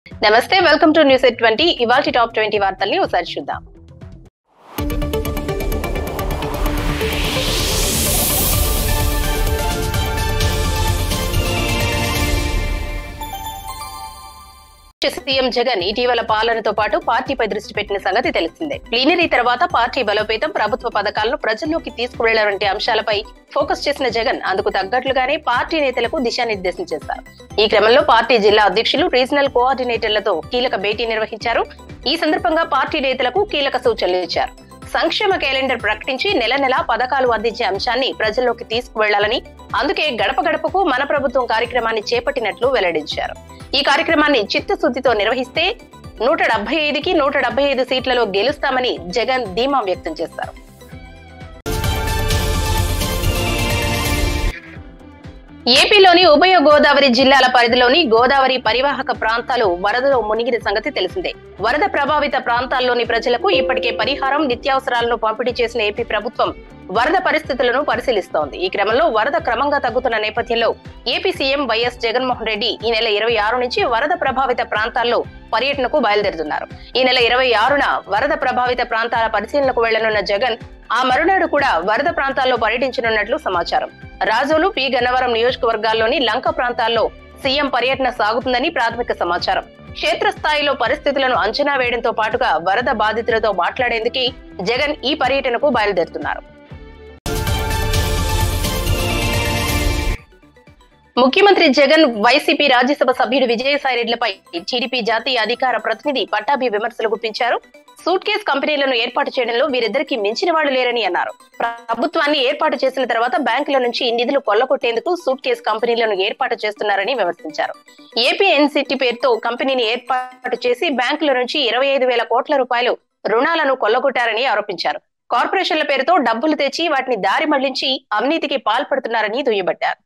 నమస్తే welcome to news eight twenty ఇవాళ top twenty వార్తల్ని ఒకసారి చూద్దాం సీఎం జగన్ ఇటీవల పాలనతో పాటు పార్టీపై దృష్టి పెట్టిన సంగతి తెలిసిందే ప్లీనరీ తర్వాత పార్టీ బలోపేతం ప్రభుత్వ పథకాలను ప్రజల్లోకి తీసుకువెళ్లాలంటే అంశాలపై ఫోకస్ చేసిన జగన్ అందుకు తగ్గట్లుగానే పార్టీ నేతలకు దిశానిర్దేశం చేశారు ఈ క్రమంలో పార్టీ జిల్లా అధ్యక్షులు రీజనల్ కోఆర్డినేటర్లతో కీలక భేటీ నిర్వహించారు ఈ సందర్భంగా పార్టీ నేతలకు కీలక సూచనలు ఇచ్చారు సంక్షేమ క్యాలెండర్ ప్రకటించి నెల నెలా పథకాలు అందించే అంశాన్ని ప్రజల్లోకి తీసుకువెళ్లాలని అందుకే గడప గడపకు మన ప్రభుత్వం కార్యక్రమాన్ని చేపట్టినట్లు వెల్లడించారు ఈ కార్యక్రమాన్ని చిత్తశుద్ధితో నిర్వహిస్తే నూట డెబ్బై ఐదుకి నూట డెబ్బై ఐదు సీట్లలో గెలుస్తామని జగన్ ధీమా వ్యక్తం చేశారు ఏపీలోని ఉభయ గోదావరి జిల్లాల పరిధిలోని గోదావరి పరివాహక ప్రాంతాలు వరదలో మునిగిన సంగతి తెలిసిందే వరద ప్రభావిత ప్రాంతాల్లోని ప్రజలకు ఇప్పటికే పరిహారం నిత్యావసరాలను పంపిణీ చేసిన ఏపీ ప్రభుత్వం వరద పరిస్థితులను పరిశీలిస్తోంది ఈ క్రమంలో వరద క్రమంగా తగ్గుతున్న నేపథ్యంలో AP CM YS Jaganmohan Reddy ఈ నెల ఇరవై ఆరు నుంచి వరద ప్రభావిత ప్రాంతాల్లో పర్యటనకు బయలుదేరుతున్నారు ఈ నెల ఇరవై ఆరున వరద ప్రభావిత ప్రాంతాల పరిశీలనకు వెళ్లనున్న జగన్ ఆ మరునాడు కూడా వరద ప్రాంతాల్లో పర్యటించనున్నట్లు సమాచారం రాజోలు పి గన్నవరం నియోజకవర్గాల్లోని లంక ప్రాంతాల్లో సీఎం పర్యటన సాగుతుందని ప్రాథమిక సమాచారం క్షేత్రస్థాయిలో పరిస్థితులను అంచనా వేయడంతో పాటుగా వరద బాధితులతో మాట్లాడేందుకు జగన్ ఈ పర్యటనకు బయలుదేరుతున్నారు ముఖ్యమంత్రి జగన్ వైసీపీ రాజ్యసభ సభ్యుడు విజయసాయిరెడ్డిలపై టీడీపీ జాతీయ అధికార ప్రతినిధి పట్టాభి విమర్శలు గుప్పించారు సూట్ కేస్ కంపెనీలను ఏర్పాటు చేయడంలో వీరిద్దరికి మించిన వాడు లేరని అన్నారు ప్రభుత్వాన్ని ఏర్పాటు చేసిన తర్వాత బ్యాంకుల నుంచి నిధులు కొల్లగొట్టేందుకు సూట్ కేస్ కంపెనీలను ఏర్పాటు చేస్తున్నారని విమర్శించారు ఏపీ ఎన్సిటీ పేరుతో కంపెనీని ఏర్పాటు చేసి బ్యాంకుల నుంచి ఇరవై ఐదు వేల కోట్ల రూపాయలు రుణాలను కొల్లగొట్టారని ఆరోపించారు కార్పొరేషన్ల పేరుతో డబ్బులు తెచ్చి వాటిని దారి మళ్లించి అవినీతికి పాల్పడుతున్నారని దుయ్యబట్టారు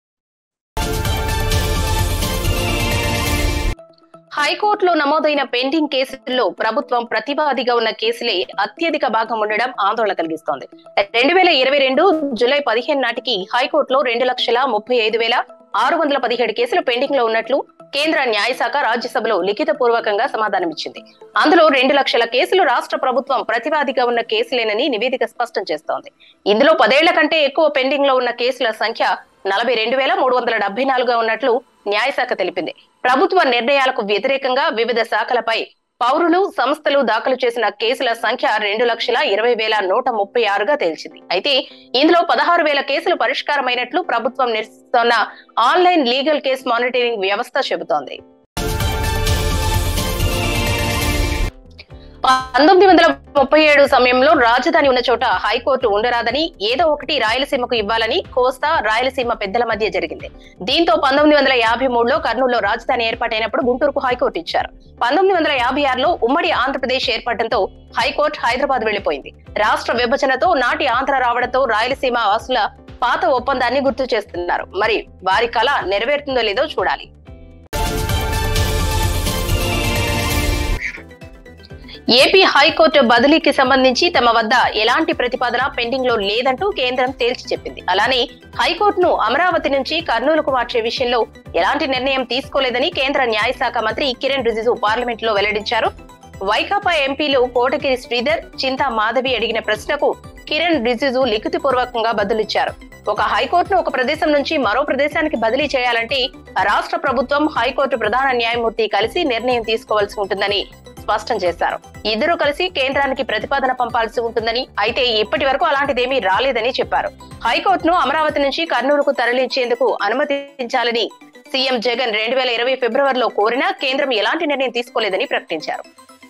హైకోర్టులో నమోదైన పెండింగ్ కేసుల్లో ప్రభుత్వం ప్రతివాదిగా ఉన్న కేసులే అత్యధిక భాగం ఉండడం ఆందోళన కలిగిస్తోంది రెండు వేల ఇరవై రెండు జూలై పదిహేను నాటికి హైకోర్టులో రెండు లక్షల ముప్పై ఐదు వేల ఆరు వందల పదిహేడు కేసులు పెండింగ్ లో ఉన్నట్లు కేంద్ర న్యాయశాఖ రాజ్యసభలో లిఖిత పూర్వకంగా సమాధానమిచ్చింది అందులో రెండు లక్షల కేసులు రాష్ట్ర ప్రభుత్వం ప్రతివాదిగా ఉన్న కేసులేనని నివేదిక స్పష్టం చేస్తోంది ఇందులో పదేళ్ల కంటే ఎక్కువ పెండింగ్ లో ఉన్న కేసుల సంఖ్య నలభై రెండు వేల మూడు వందల డెబ్బై నాలుగుగా ఉన్నట్లు న్యాయశాఖ తెలిపింది ప్రభుత్వ నిర్ణయాలకు వ్యతిరేకంగా వివిధ శాఖలపై పౌరులు సంస్థలు దాఖలు చేసిన కేసుల సంఖ్య రెండు లక్షల ఇరవై వేల నూట ముప్పై ఆరుగా తేల్చింది అయితే ఇందులో పదహారు వేల కేసులు పరిష్కారమైనట్లు ప్రభుత్వం నిర్వహిస్తున్న ఆన్లైన్ లీగల్ కేస్ మానిటరింగ్ వ్యవస్థ చెబుతోంది పంతొమ్మిది వందల ముప్పై ఏడు సమయంలో రాజధాని ఉన్న చోట హైకోర్టు ఉండరాదని ఏదో ఒకటి రాయలసీమకు ఇవ్వాలని కోస్తా రాయలసీమ పెద్దల మధ్య జరిగింది దీంతో పంతొమ్మిది వందల యాభై మూడులో కర్నూలులో రాజధాని ఏర్పాటైనప్పుడు గుంటూరుకు హైకోర్టు ఇచ్చారు పంతొమ్మిది వందల యాభై ఆరులో ఉమ్మడి ఆంధ్రప్రదేశ్ ఏర్పడటంతో హైకోర్టు హైదరాబాద్ వెళ్లిపోయింది రాష్ట్ర విభజనతో నాటి ఆంధ్ర రావడంతో రాయలసీమ వాసుల పాత ఒప్పందాన్ని గుర్తు చేస్తున్నారు మరి వారి కళ నెరవేరుతుందో లేదో చూడాలి ఏపీ హైకోర్టు బదిలీకి సంబంధించి తమ వద్ద ఎలాంటి ప్రతిపాదన పెండింగ్ లో లేదంటూ కేంద్రం తేల్చి చెప్పింది అలానే హైకోర్టును అమరావతి నుంచి కర్నూలుకు మార్చే విషయంలో ఎలాంటి నిర్ణయం తీసుకోలేదని కేంద్ర న్యాయశాఖ మంత్రి కిరణ్ రిజిజు పార్లమెంట్ లో వెల్లడించారు వైకాపా ఎంపీలు కోటగిరి శ్రీధర్ చింతా మాధవి అడిగిన ప్రశ్నకు కిరణ్ రిజిజు లిఖితపూర్వకంగా బదులిచ్చారు ఒక హైకోర్టును ఒక ప్రదేశం నుంచి మరో ప్రదేశానికి బదిలీ చేయాలంటే రాష్ట్ర ప్రభుత్వం హైకోర్టు ప్రధాన న్యాయమూర్తి కలిసి నిర్ణయం తీసుకోవాల్సి ఉంటుందని స్పష్టం చేశారు ఇద్దరు కలిసి కేంద్రానికి ప్రతిపాదన పంపాల్సి ఉంటుందని అయితే ఇప్పటి వరకు అలాంటిదేమీ రాలేదని చెప్పారు హైకోర్టును అమరావతి నుంచి కర్నూలుకు తరలించేందుకు అనుమతించాలని సీఎం జగన్ రెండు వేల ఇరవై ఫిబ్రవరిలో కోరినా కేంద్రం ఎలాంటి నిర్ణయం తీసుకోలేదని ప్రకటించారు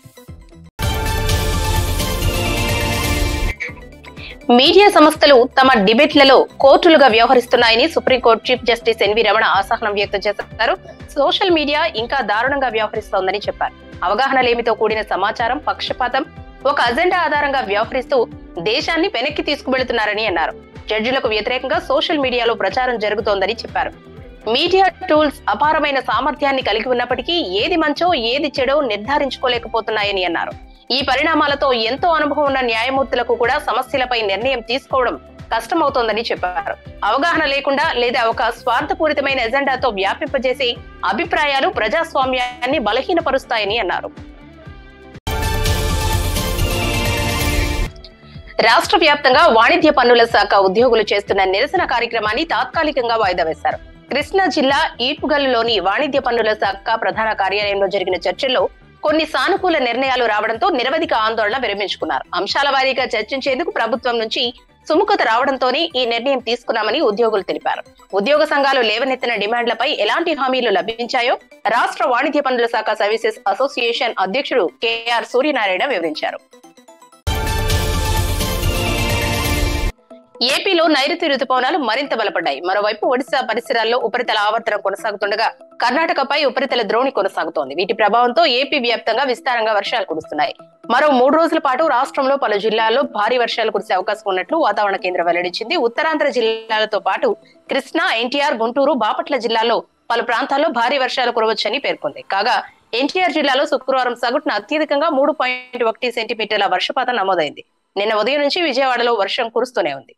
మీడియా సంస్థలు తమ డిబేట్లలో కోర్టులుగా వ్యవహరిస్తున్నాయని supreme court chief justice NV Ramana అసహనం వ్యక్తం చేశారు సోషల్ మీడియా ఇంకా దారుణంగా వ్యవహరిస్తోందని చెప్పారు అవగాహన లేమితో కూడిన సమాచారం పక్షపాతం ఒక అజెండా ఆధారంగా వ్యవహరిస్తూ దేశాన్ని వెనక్కి తీసుకువెళుతున్నారని అన్నారు జడ్జిలకు వ్యతిరేకంగా సోషల్ మీడియాలో ప్రచారం జరుగుతోందని చెప్పారు మీడియా టూల్స్ అపారమైన సామర్థ్యాన్ని కలిగి ఉన్నప్పటికీ ఏది మంచో ఏది చెడో నిర్ధారించుకోలేకపోతున్నాయని అన్నారు ఈ పరిణామాలతో ఎంతో అనుభవం ఉన్న న్యాయమూర్తులకు కూడా సమస్యలపై నిర్ణయం తీసుకోవడం కష్టమవుతోందని చెప్పారు అవగాహన లేకుండా లేదా ఒక స్వార్థపూరితమైన ఎజెండాతో వ్యాపింపజేసే అభిప్రాయాలు ప్రజాస్వామ్యాన్ని బలహీనపరుస్తాయని అన్నారు రాష్ట్ర వ్యాప్తంగా వాణిజ్య పన్నుల శాఖ ఉద్యోగులు చేస్తున్న నిరసన కార్యక్రమాన్ని తాత్కాలికంగా వాయిదా వేశారు కృష్ణా జిల్లా ఈపుగల్లులోని వాణిజ్య పన్నుల శాఖ ప్రధాన కార్యాలయంలో జరిగిన చర్చల్లో కొన్ని సానుకూల నిర్ణయాలు రావడంతో నిరవధిక ఆందోళన విరమించుకున్నారు అంశాల వారీగా చర్చించేందుకు ప్రభుత్వం నుంచి సుముఖత రావడంతోనే ఈ నిర్ణయం తీసుకున్నామని ఉద్యోగులు తెలిపారు ఉద్యోగ సంఘాలు లేవనెత్తిన డిమాండ్లపై ఎలాంటి హామీలు లభించాయో రాష్ట్ర వాణిజ్య పన్నుల శాఖ సర్వీసెస్ అసోసియేషన్ అధ్యక్షుడు కెఆర్ సూర్యనారాయణ వివరించారు ఏపీలో నైరుతి రుతుపవనాలు మరింత బలపడ్డాయి మరోవైపు ఒడిశా పరిసరాల్లో ఉపరితల ఆవర్తనం కొనసాగుతుండగా కర్ణాటకపై ఉపరితల ద్రోణి కొనసాగుతోంది వీటి ప్రభావంతో ఏపీ వ్యాప్తంగా విస్తారంగా వర్షాలు కురుస్తున్నాయి మరో మూడు రోజుల పాటు రాష్ట్రంలో పలు జిల్లాల్లో భారీ వర్షాలు కురిసే అవకాశం ఉన్నట్లు వాతావరణ కేంద్రం వెల్లడించింది ఉత్తరాంధ్ర జిల్లాలతో పాటు కృష్ణా ఎన్టీఆర్ గుంటూరు బాపట్ల జిల్లాల్లో పలు ప్రాంతాల్లో భారీ వర్షాలు కురవచ్చని పేర్కొంది కాగా ఎన్టీఆర్ జిల్లాలో శుక్రవారం సగటున అత్యధికంగా మూడు పాయింట్ ఒకటి సెంటీమీటర్ల వర్షపాతం నమోదైంది నిన్న ఉదయం నుంచి విజయవాడలో వర్షం కురుస్తూనే ఉంది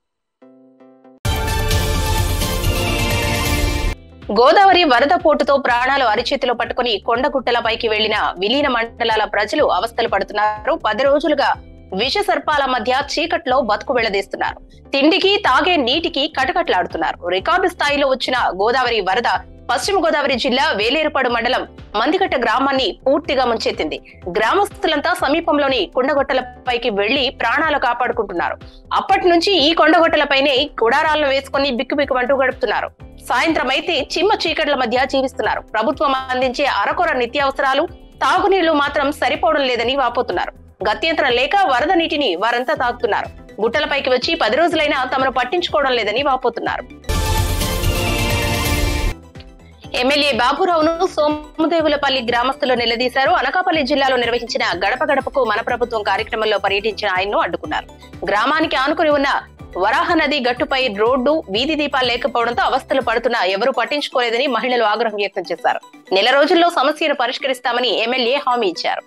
గోదావరి వరద పోటుతో ప్రాణాలు అరిచేతిలో పట్టుకుని కొండగుట్టలపైకి వెళ్లిన విలీన మండలాల ప్రజలు అవస్థలు పడుతున్నారు పది రోజులుగా విష సర్పాల మధ్య చీకట్లో బతుకు వెళ్లదీస్తున్నారు తిండికి తాగే నీటికి కటకట్లాడుతున్నారు రికార్డు స్థాయిలో వచ్చిన గోదావరి వరద పశ్చిమ గోదావరి జిల్లా వేలేరుపాడు మండలం మందికట్ట గ్రామాన్ని పూర్తిగా ముంచెత్తింది గ్రామస్తులంతా సమీపంలోని కొండగొట్టలపైకి వెళ్లి ప్రాణాలు కాపాడుకుంటున్నారు అప్పటి నుంచి ఈ కొండగొట్టలపైనే గుడారాలను వేసుకుని బిక్కుబిక్కుమంటూ గడుపుతున్నారు సాయంత్రం అయితే చిమ్మ చీకట్ల మధ్య జీవిస్తున్నారు ప్రభుత్వం అందించే అరకొర నిత్యావసరాలు తాగునీళ్లు మాత్రం సరిపోవడం లేదని వాపోతున్నారు గత్యంతరం లేక వరద నీటిని వారంతా తాగుతున్నారు గుట్టలపైకి వచ్చి పది రోజులైనా తమను పట్టించుకోవడం లేదని వాపోతున్నారు ఎమ్మెల్యే బాబురావును సోమదేవులపల్లి గ్రామస్తులు నిలదీశారు అనకాపల్లి జిల్లాలో నిర్వహించిన గడప గడపకు మన ప్రభుత్వం కార్యక్రమంలో పర్యటించిన ఆయన్ను అడ్డుకున్నారు గ్రామానికి ఆనుకుని ఉన్న వరాహ నది గట్టుపై రోడ్డు వీధి దీపాలు లేకపోవడంతో అవస్థలు పడుతున్నా ఎవరూ పట్టించుకోలేదని మహిళలు ఆగ్రహం వ్యక్తం చేశారు నెల రోజుల్లో సమస్యను పరిష్కరిస్తామని ఎమ్మెల్యే హామీ ఇచ్చారు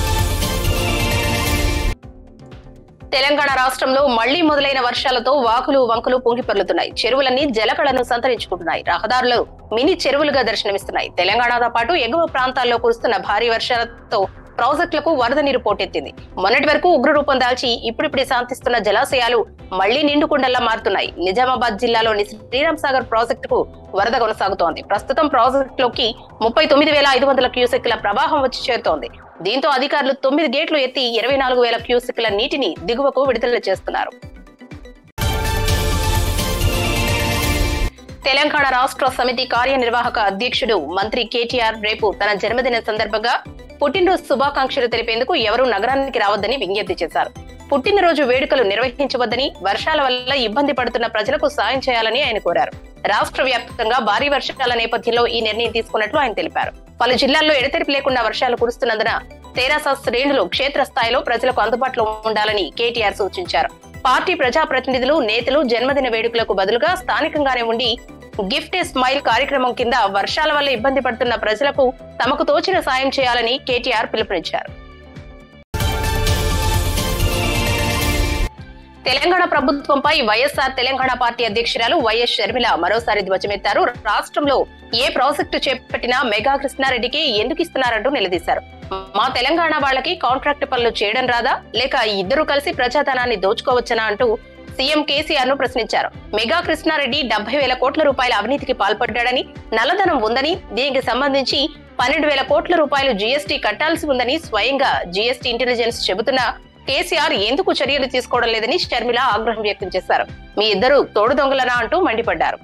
తెలంగాణ రాష్ట్రంలో మళ్లీ మొదలైన వర్షాలతో వాకులు వంకులు పొంగిపొర్లుతున్నాయి చెరువులన్నీ జలకళను సంతరించుకుంటున్నాయి రహదారులు మినీ చెరువులుగా దర్శనమిస్తున్నాయి తెలంగాణతో పాటు ఎగువ ప్రాంతాల్లో కురుస్తున్న భారీ వర్షాలతో ప్రాజెక్టులకు వరద నీరు పోటెత్తింది మొన్నటి వరకు ఉగ్రరూపం దాల్చి ఇప్పుడిప్పుడే శాంతిస్తున్న జలాశయాలు మళ్లీ నిండుకుండల్లా మారుతున్నాయి నిజామాబాద్ జిల్లాలోని శ్రీరామ్ సాగర్ ప్రాజెక్టుకు వరద కొనసాగుతోంది ప్రస్తుతం ప్రాజెక్టులోకి ముప్పై తొమ్మిది వేల ఐదు వందల క్యూసెక్ల ప్రవాహం వచ్చి చేరుతోంది దీంతో అధికారులు తొమ్మిది గేట్లు ఎత్తి ఇరవై నాలుగు వేల క్యూసెక్ల నీటిని దిగువకు విడుదల చేస్తున్నారు తెలంగాణ రాష్ట్ర సమితి కార్యనిర్వాహక అధ్యక్షుడు మంత్రి కేటీఆర్ రేపు తన జన్మదిన సందర్భంగా పుట్టినరోజు శుభాకాంక్షలు తెలిపేందుకు ఎవరూ నగరానికి రావద్దని విజ్ఞప్తి చేశారు పుట్టినరోజు వేడుకలు నిర్వహించవద్దని వర్షాల వల్ల ఇబ్బంది పడుతున్న ప్రజలకు సాయం చేయాలని ఆయన కోరారు రాష్ట్ర వ్యాప్తంగా భారీ వర్షాల నేపథ్యంలో ఈ నిర్ణయం తీసుకున్నట్లు ఆయన తెలిపారు పలు జిల్లాల్లో ఎడతెరిపి లేకుండా వర్షాలు కురుస్తున్నందున తెరాస శ్రేణులు క్షేత్రస్థాయిలో ప్రజలకు అందుబాటులో ఉండాలని కేటీఆర్ సూచించారు పార్టీ ప్రజాప్రతినిధులు నేతలు జన్మదిన వేడుకలకు బదులుగా స్థానికంగానే ఉండి గిఫ్ట్ ఏ స్మైల్ కార్యక్రమం కింద వర్షాల వల్ల ఇబ్బంది పడుతున్న ప్రజలకు తమకు తోచిన సాయం చేయాలని కేటీఆర్ పిలుపునిచ్చారు తెలంగాణ ప్రభుత్వంపై వైఎస్ఆర్ తెలంగాణ పార్టీ అధ్యక్షురాలు వైఎస్ షర్మిల మరోసారి ధ్వజమెత్తారు రాష్ట్రంలో ఏ ప్రాజెక్టు చేపట్టినా మెగా కృష్ణారెడ్డికి ఎందుకు ఇస్తున్నారంటూ నిలదీశారు మా తెలంగాణ వాళ్ళకి కాంట్రాక్ట్ పనులు చేయడం రాదా లేక ఇద్దరు కలిసి ప్రజాధనాన్ని దోచుకోవచ్చనా అంటూ సీఎం కేసీఆర్ ను ప్రశ్నించారు మెగా కృష్ణారెడ్డి డెబ్బై వేల కోట్ల రూపాయల అవినీతికి పాల్పడ్డాడని నల్లధనం ఉందని దీనికి సంబంధించి పన్నెండు వేల కోట్ల రూపాయలు జీఎస్టీ కట్టాల్సి ఉందని స్వయంగా జీఎస్టీ ఇంటెలిజెన్స్ చెబుతున్నా కేసీఆర్ ఎందుకు చర్యలు తీసుకోవడం లేదని షర్మిల ఆగ్రహం వ్యక్తం చేశారు మీ ఇద్దరు తోడు దొంగలనా అంటూ మండిపడ్డారు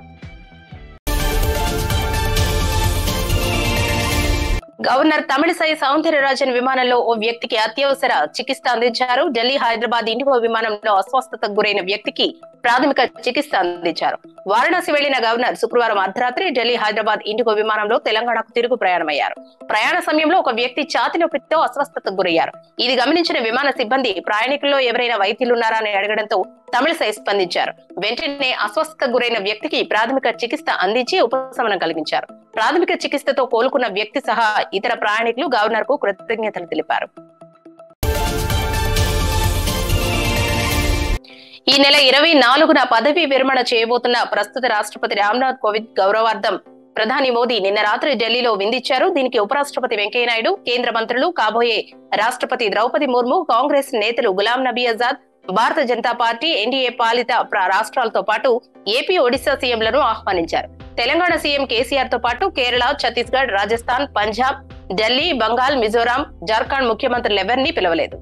గవర్నర్ తమిళసై సౌందర్యరాజన్ విమానంలో ఓ వ్యక్తికి అత్యవసర చికిత్స అందించారు ఢిల్లీ హైదరాబాద్ ఇండిగో విమానంలో అస్వస్థతకు గురైన వ్యక్తికి ప్రాథమిక చికిత్స అందించారు వారణాసి వెళ్లిన గవర్నర్ శుక్రవారం అర్ధరాత్రి ఢిల్లీ హైదరాబాద్ ఇండిగో విమానంలో తెలంగాణకు తిరుగు ప్రయాణమయ్యారు ప్రయాణ సమయంలో ఒక వ్యక్తి ఛాతి నొప్పితో అస్వస్థతకు గురయ్యారు ఇది గమనించిన విమాన సిబ్బంది ప్రయాణికుల్లో ఎవరైనా వైద్యులున్నారా అని అడగడంతో తమిళసై స్పందించారు వెంటనే అస్వస్థతకు గురైన వ్యక్తికి ప్రాథమిక చికిత్స అందించి ఉపశమనం కలిగించారు ప్రాథమిక చికిత్సతో కోలుకున్న వ్యక్తి సహా ఇతర ప్రయాణికులు గవర్నర్ కు కృతజ్ఞతలు తెలిపారు ఈ నెల ఇరవై నాలుగున పదవీ విరమణ చేయబోతున్న ప్రస్తుత రాష్ట్రపతి రామ్నాథ్ కోవింద్ గౌరవార్థం ప్రధాని మోదీ నిన్న రాత్రి ఢిల్లీలో విందిచ్చారు దీనికి ఉపరాష్ట్రపతి వెంకయ్యనాయుడు కేంద్ర మంత్రులు కాబోయే రాష్ట్రపతి ద్రౌపది ముర్ము కాంగ్రెస్ నేతలు గులాం నబీ ఆజాద్ భారత జనతా పార్టీ ఎన్డీఏ పాలిత ప్ర- రాష్ట్రాలతో పాటు ఏపీ ఒడిశా సీఎంలను ఆహ్వానించారు తెలంగాణ సీఎం కేసీఆర్ తో పాటు కేరళ ఛత్తీస్గఢ్ రాజస్థాన్ పంజాబ్ ఢిల్లీ బంగాల్ మిజోరాం జార్ఖండ్ ముఖ్యమంత్రులు ఎవరిని పిలవలేదు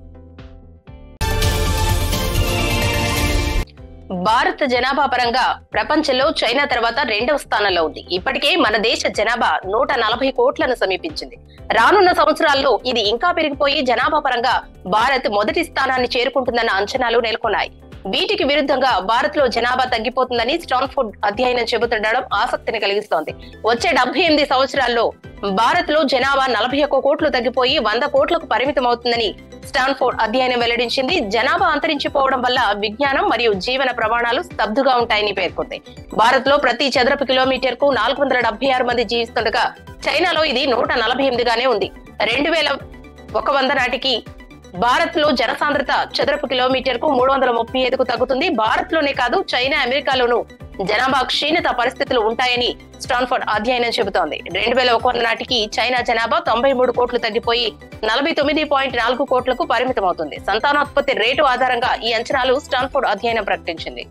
భారత్ జనాభా పరంగా ప్రపంచంలో చైనా తర్వాత రెండవ స్థానంలో ఉంది ఇప్పటికే మన దేశ జనాభా నూట నలభై కోట్లను సమీపించింది రానున్న సంవత్సరాల్లో ఇది ఇంకా పెరిగిపోయి జనాభా పరంగా భారత్ మొదటి స్థానాన్ని చేరుకుంటుందన్న అంచనాలు నెలకొన్నాయి వీటికి విరుద్ధంగా భారత్ లో జనాభా తగ్గిపోతుందని స్టాన్ఫోర్డ్ అధ్యయనం చెబుతుండడం ఆసక్తిని కలిగిస్తోంది వచ్చే డెబ్బై ఎనిమిది సంవత్సరాల్లో భారత్ లో జనాభా నలభై ఒక్క కోట్లు తగ్గిపోయి వంద కోట్లకు పరిమితం అవుతుందని స్టాన్ఫోర్డ్ అధ్యయనం వెల్లడించింది జనాభా అంతరించిపోవడం వల్ల విజ్ఞానం మరియు జీవన ప్రమాణాలు స్తబ్దుగా ఉంటాయని పేర్కొంది భారత్ లో ప్రతి చదరపు కిలోమీటర్ కు నాలుగు వందల డెబ్బై ఆరు మంది జీవిస్తుండగా చైనాలో ఇది నూట నలభై ఎనిమిదిగానే ఉంది రెండు వేల ఒక వంద నాటికి భారత్ లో జనసాంద్రత చదరపు కిలోమీటర్ కు మూడు వందల ముప్పై ఐదుకు తగ్గుతుంది భారత్ లోనే కాదు చైనా అమెరికాలోనూ జనాభా క్షీణత పరిస్థితులు ఉంటాయని స్టాన్ఫర్డ్ అధ్యయనం చెబుతోంది రెండు వేల ఒక వంద నాటికి చైనా జనాభా తొంభై మూడు కోట్లు తగ్గిపోయి నలభై తొమ్మిది పాయింట్ నాలుగు కోట్లకు పరిమితమవుతుంది సంతానోత్పత్తి రేటు ఆధారంగా ఈ అంచనాలు స్టాన్ఫోర్డ్ అధ్యయనం ప్రకటించింది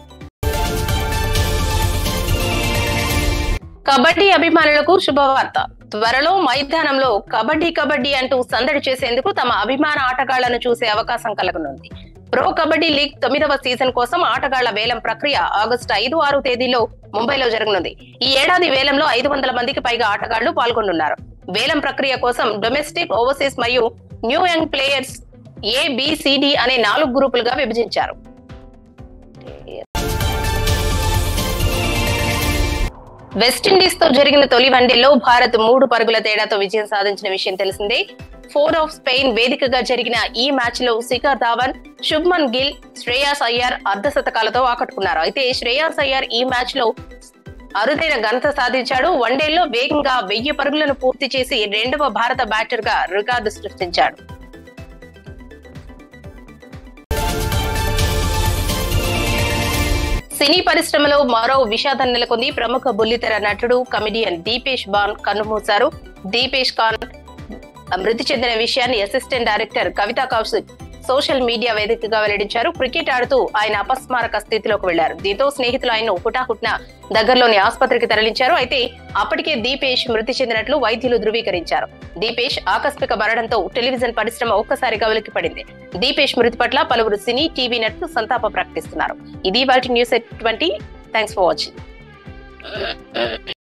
కబడ్డీ అభిమానులకు శుభవార్త త్వరలో మైదానంలో కబడ్డీ కబడ్డీ అంటూ సందడి చేసేందుకు తమ అభిమాన ఆటగాళ్లను చూసే అవకాశం కలగనుంది ప్రో కబడ్డీ లీగ్ తొమ్మిదవ సీజన్ కోసం ఆటగాళ్ల వేలం ప్రక్రియ ఆగస్టు ఐదు ఆరు తేదీలో ముంబైలో జరగనుంది ఈ ఏడాది వేలంలో ఐదు వందల మందికి పైగా ఆటగాళ్లు పాల్గొనున్నారు వేలం ప్రక్రియ కోసం డొమెస్టిక్ ఓవర్సీస్ మరియు new young players A BCD అనే నాలుగు గ్రూపులుగా విభజించారు వెస్టిండీస్ తో జరిగిన తొలి వన్డేలో భారత్ మూడు పరుగుల తేడాతో విజయం సాధించిన విషయం తెలిసిందే ఫోర్ ఆఫ్ స్పెయిన్ వేదికగా జరిగిన ఈ మ్యాచ్ లో శిఖర్ ధావన్ శుభ్మన్ గిల్ శ్రేయాస్ అయ్యార్ అర్ధ శతకాలతో ఆకట్టుకున్నారు అయితే శ్రేయాస్ అయ్యార్ ఈ మ్యాచ్ లో అరుదైన ఘనత సాధించాడు వన్డేల్లో వేగంగా వెయ్యి పరుగులను పూర్తి చేసి రెండవ భారత బ్యాటర్ గా రికార్డు సృష్టించాడు సినీ పరిశ్రమలో మరో విషాదం నెలకొంది ప్రముఖ బుల్లితెర నటుడు కమెడియన్ దీపేష్ బాన్ కన్నుమూశారు దీపేష్ ఖాన్ మృతి చెందిన విషయాన్ని assistant director Kavita Kaushik social media వేదికగా వెల్లడించారు క్రికెట్ ఆడుతూ ఆయన అపస్మారక స్థితిలోకి వెళ్లారు దీంతో స్నేహితులు ఆయన్ను హుటాహుట్న దగ్గరలోని ఆసుపత్రికి తరలించారు అయితే అప్పటికే దీపేష్ మృతి చెందినట్లు వైద్యులు ధృవీకరించారు దీపేష్ ఆకస్మిక మరణంతో టెలివిజన్ పరిశ్రమ ఒక్కసారిగా వెలికిపడింది దీపేష్ మృతి పట్ల పలువురు సినీ టీవీ నటులు సంతాపం ప్రకటిస్తున్నారు ఇది వాటి news twenty thanks for watching